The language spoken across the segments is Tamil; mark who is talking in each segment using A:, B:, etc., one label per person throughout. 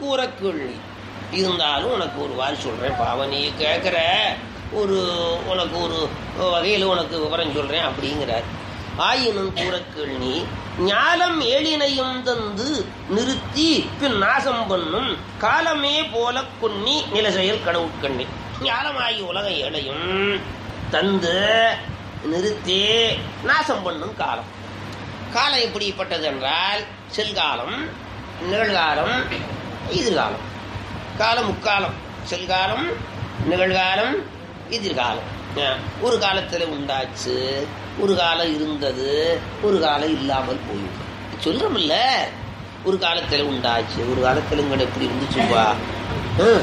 A: கூற கேள்வி இருந்தாலும் உனக்கு ஒரு வாரி சொல்றேன் பாவம் நீ கேட்குற ஒரு உனக்கு ஒரு வகையில் உனக்கு விவரம் சொல்றேன் அப்படிங்கிறார் ஆயினும் கூற கேள்வி ஞாலம் ஏழினையும் தந்து நிறுத்தி பின் நாசம் பண்ணும் காலமே போல கொன்னி நில செயல் கடவுட்கண்ணி ஞாலமாகி உலக ஏழையும் தந்து நிறுத்தி நாசம் பண்ணும் காலம் காலம் எப்படிப்பட்டது என்றால் செல்காலம் நிகழ்காலம் எதிர்காலம் காலம் முக்காலம் செல்காலம் நிகழ்காலம் எதிர்காலம் அஹ், ஒரு காலத்தில் உண்டாச்சு ஒரு காலம் இருந்தது ஒரு காலம் இல்லாமல் போயிடும் சொல்றோம்ல ஒரு காலத்தில் உண்டாச்சு ஒரு காலத்தில் இங்கே எப்படி இருந்துச்சுப்பா ஹம்.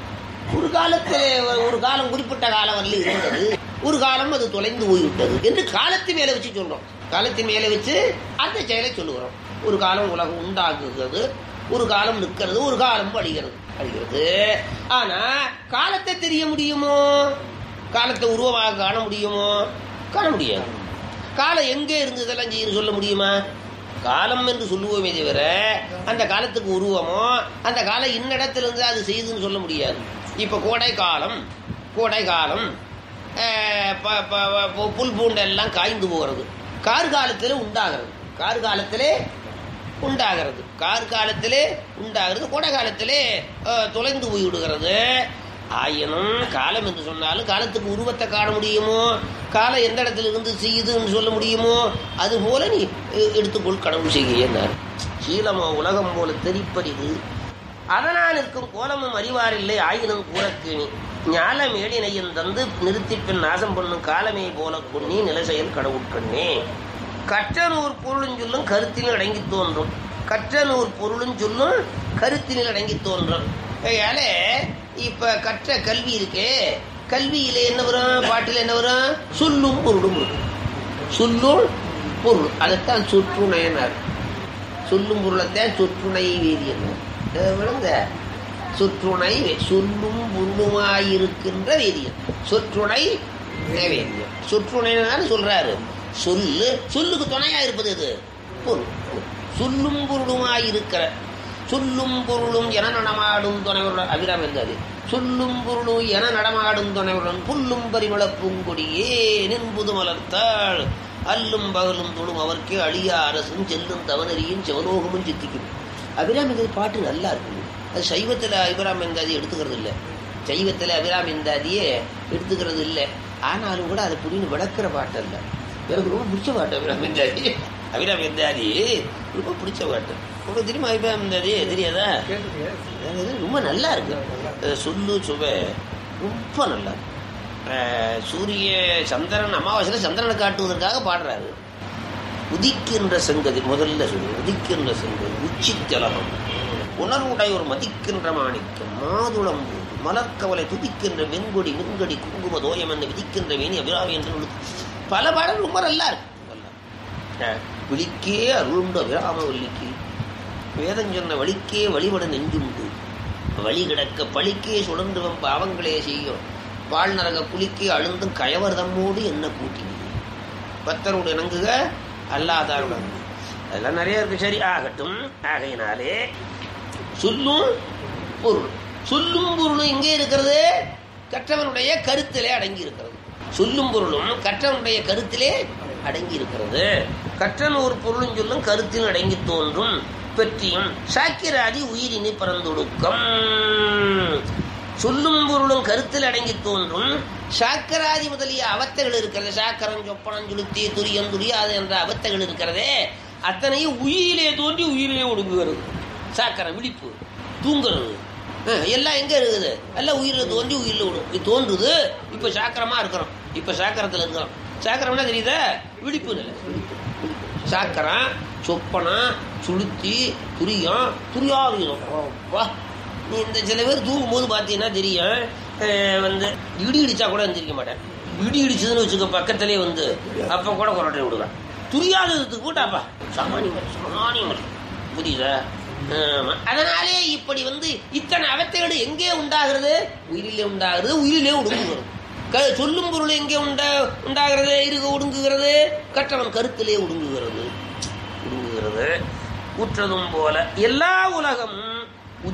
A: ஒரு காலத்தில் ஒரு காலம் குறிப்பிட்ட காலம் வரல இருந்தது ஒரு காலம் அது தொலைந்து போய்விட்டது என்று காலத்தின் மேலே வச்சு சொல்றோம் காலத்தின் மேலே வச்சு அந்த செயலை சொல்லுகிறோம் ஒரு காலம் உலகம் உண்டாக்குகிறது ஒரு காலம் நிற்கிறது ஒரு காலம் அழிகிறது அழிகிறது ஆனா காலத்தை தெரிய முடியுமோ காலத்தை உருவமாக காண முடியுமோ காண முடியாது காலம் எங்கே இருந்ததெல்லாம் செய்யுன்னு சொல்ல முடியுமா காலம் என்று சொல்லுவோமே தவிர அந்த காலத்துக்கு உருவமோ அந்த காலம் இன்னிடத்துல இருந்து அது செய்யுதுன்னு சொல்ல முடியாது இப்போ கோடை காலம் கோடை காலம் அஹ், ப- ப- ப- புல் பூண்டெல்லாம் காய்ந்து போகிறது கார் காலத்தில் உண்டாகிறது கார் காலத்திலே உண்டாகிறது கார் காலத்திலே உண்டாகிறது கோடை காலத்திலே அஹ், தொலைந்து போய் விடுகிறது ஆயினும் காலம் என்று சொன்னாலும் காலத்துக்கு உருவத்தை காண முடியுமோ காலம் எந்த இடத்துல இருந்து செய்யுதுன்னு சொல்ல முடியுமோ அது போல நீ அஹ், எடுத்துக்கொள் கடவுள் செய்கிறார் சீலமோ உலகம் போல தெரிப்பறிது அதனால் இருக்கும் கோலமும் அறிவாரில்லை ஆயினும் கூறக்கேணி ஞாலம் ஏழினையும் தந்து நிறுத்தி பின் நாசம் பண்ணும் காலமே போல கொன்னி நிலசெயல் கடவுட்கண்ணே கற்ற நூறு பொருளும் சொல்லும் கருத்தினில் அடங்கி தோன்றும் கற்ற நூறு பொருளும் சொல்லும் கருத்தினில் அடங்கி தோன்றும் அதனால இப்ப கற்ற கல்வி இருக்கே கல்வியில என்ன வரும் பாட்டில் என்ன வரும் சொல்லும் பொருளும் இருக்கும் சொல்லும் பொருள் அதைத்தான் சொற்றுணையனார் சொல்லும் பொருளைத்தான் சொற்றுணை வேதியன் விளங்க சொற்றுணை வே- சொல்லும் பொருளுமாயிருக்கின்ற வேதியன் சொற்றுணை வேதியன் சொற்றுணைன்னு சொல்றாரு சொல்லு சொல்லுக்கு துணையா இருப்பது எது பொருள் சொல்லும் பொருளுமாயிருக்கிற சொல்லும் பொருளும் என நடமாடும் துணைவருடன் அபிராம் இருந்தாரு சொல்லும் பொருளும் என நடமாடும் துணைவருடன் புல்லும் பரிமள பூங்கொடியே நின்புது மலர்த்தாள் அல்லும் பகலும் தொழும் அவர்க்கே அழியா அரசும் செல்லும் தவனரியும் செவலோகமும் சித்திக்கும் அபிராம் இந்த பாட்டு நல்லா இருக்கு அது சைவத்தில் அபிராம் எந்தாதி எடுத்துக்கிறது இல்லை சைவத்தில் அபிராம் எந்தாதியே எடுத்துக்கிறது இல்லை ஆனாலும் கூட அதை புரிந்து விளக்குற பாட்டு அல்ல எனக்கு ரொம்ப பிடிச்ச பாட்டு அபிராம் எந்தாதி அபிராம் எந்தாதி ரொம்ப பிடிச்ச பாட்டு உங்களுக்கு தெரியுமா அபிராம் எந்தாதி தெரியாதா அது ரொம்ப நல்லா இருக்கு அஹ் சொல்லு சுவை ரொம்ப நல்லா இருக்கு. அஹ் சூரிய சந்திரன் அமாவாசையில் சந்திரனை காட்டுவதற்காக பாடுறாரு உதிக்கின்ற செங்கதி முதல்ல சொல்லு உதிக்கின்ற செங்கதி உச்சி திலகம் உணர்வுடையோர் மதிக்கின்ற மாணிக்கம் மாதுளம் மலர்கவலை துதிக்கின்ற வெண்கொடி மின்கொடி குங்கும தோயம் என்று விதிக்கின்ற வேணி அபிராமி என்று உள்ளது. பல பாடல் ரொம்ப நல்லா இருக்கு நல்லா இருக்கு. அஹ் விழிக்கே அருளுண்டு அபிராம வள்ளிக்கு வேதம் சொன்ன வழிக்கே வழிபட நெஞ்சுண்டு வழி கிடக்க பழிக்கே சுழன்றுவன் பாவங்களே செய்யும் பால் நரக புலிக்கே அழுந்தும் கயவர்தம்மோடு என்ன கூட்டினீ பக்தரோடு இணங்குக அல்லாதாருடன் அதெல்லாம் நிறைய இருக்கு சரி ஆகட்டும் ஆகையினாலே சொல்லும் பொருள் சொல்லும் பொருளும் எங்கே இருக்கிறது கற்றவனுடைய கருத்திலே அடங்கி இருக்கிறது சொல்லும் பொருளும் கற்றவனுடைய கருத்திலே அடங்கி இருக்கிறது கற்றன் ஒரு பொருளும் சொல்லும் கருத்தில் அடங்கி தோன்றும் பெற்றியும் சாக்கிராதி உயிரினி பரந்தொடுக்கம் சொல்லும் பொருளும் கருத்தில் அடங்கி தோன்றும் சாக்கராதி முதலிய அவத்தைகள் இருக்கிறது சாக்கரம் சொப்பனம் சுளுத்தி துரியம் துரியாது என்ற அவத்தைகள் இருக்கிறதே அத்தனையும் உயிரிலே தோன்றி உயிரிலே ஒடுங்குகிறது சாக்கரம் விழிப்பு தூங்குறது அஹ், எல்லாம் எங்க இருக்குது எல்லாம் உயிரில் தோன்றி உயிரில் விடும் இது தோன்றுது இப்ப சாக்கரமா இருக்கிறோம் இப்ப சாக்கரத்துல இருக்கிறோம் சாக்கரம்னா தெரியுதா விழிப்பு நிலை விழிப்பு, விழிப்பு. சாக்கரம் சொப்பனம் சுளுத்தி துரியம் துரியாதீனம் வா நீ இந்த சில பேர் தூங்கும்போது பார்த்தீங்கன்னா தெரியும் அஹ் வந்து இடி இடிச்சா கூட எந்திரிக்க மாட்டேன் இடி இடிச்சதுன்னு வச்சுக்க பக்கத்திலே வந்து அப்போ கூட கொரட்டை விடுவேன் துரியாததுக்கு கூட்டாப்பா சாமானியம் சாமானியம் புரியுதா ஆமா. அதனாலே இப்படி வந்து இத்தனை அவத்தைகள் எங்கே உண்டாகிறது உயிரிலே உண்டாகிறது உயிரிலே ஒடுங்குகிறது க- சொல்லும் பொருள் எங்கே உண்டா உண்டாகிறது இருக ஒடுங்குகிறது கற்றவன் கருத்திலே ஒடுங்குகிறது ஒடுங்குகிறது உற்றதும் போல எல்லா உலகமும்